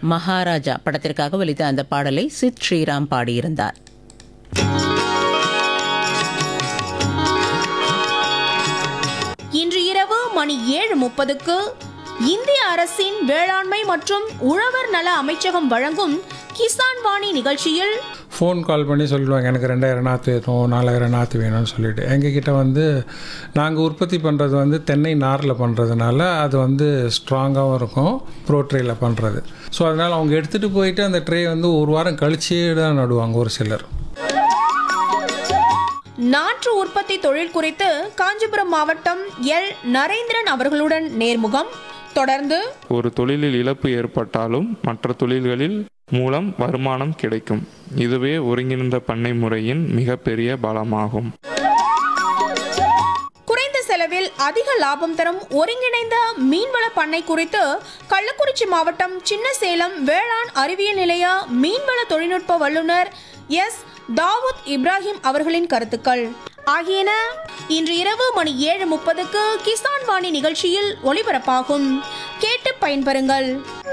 மகாராஜா படத்திற்காக ஒலித்த அந்த பாடலை சித் ஸ்ரீராம் பாடியிருந்தார் இன்று இரவு மணி ஏழு முப்பதுக்கு இந்திய அரசின் வேளாண்மை மற்றும் உழவர் நல அமைச்சகம் வழங்கும் கிசான் வாணி நிகழ்ச்சியில் ஃபோன் கால் பண்ணி சொல்லிடுவாங்க எனக்கு ரெண்டாயிரம் நாற்று வேணும் நாலாயிரம் நாற்று வேணும்னு சொல்லிட்டு எங்ககிட்ட வந்து நாங்கள் உற்பத்தி பண்ணுறது வந்து தென்னை நாரில் பண்ணுறதுனால அது வந்து ஸ்ட்ராங்காகவும் இருக்கும் ப்ரோ ட்ரேயில் பண்ணுறது ஸோ அதனால் அவங்க எடுத்துகிட்டு போயிட்டு அந்த ட்ரே வந்து ஒரு வாரம் கழிச்சே தான் நடுவாங்க ஒரு சிலர் நாற்று உற்பத்தி தொழில் குறித்து காஞ்சிபுரம் மாவட்டம் எல் நரேந்திரன் அவர்களுடன் நேர்முகம் தொடர்ந்து ஒரு தொழிலில் இழப்பு ஏற்பட்டாலும் மற்ற தொழில்களில் மூலம் வருமானம் கிடைக்கும் இதுவே ஒருங்கிணைந்த பண்ணை முறையின் மிகப்பெரிய பலமாகும் குறைந்த செலவில் அதிக லாபம் தரும் ஒருங்கிணைந்த மீன்வள பண்ணை குறித்து கள்ளக்குறிச்சி மாவட்டம் சின்னசேலம் வேளாண் அறிவியல் நிலைய மீன்வள தொழில்நுட்ப வல்லுநர் எஸ் தாவூத் இப்ராஹிம் அவர்களின் கருத்துக்கள் ஆகியன இன்று இரவு மணி ஏழு முப்பதுக்கு கிசான் வாணி நிகழ்ச்சியில் ஒளிபரப்பாகும் கேட்டு பயன்பெறுங்கள்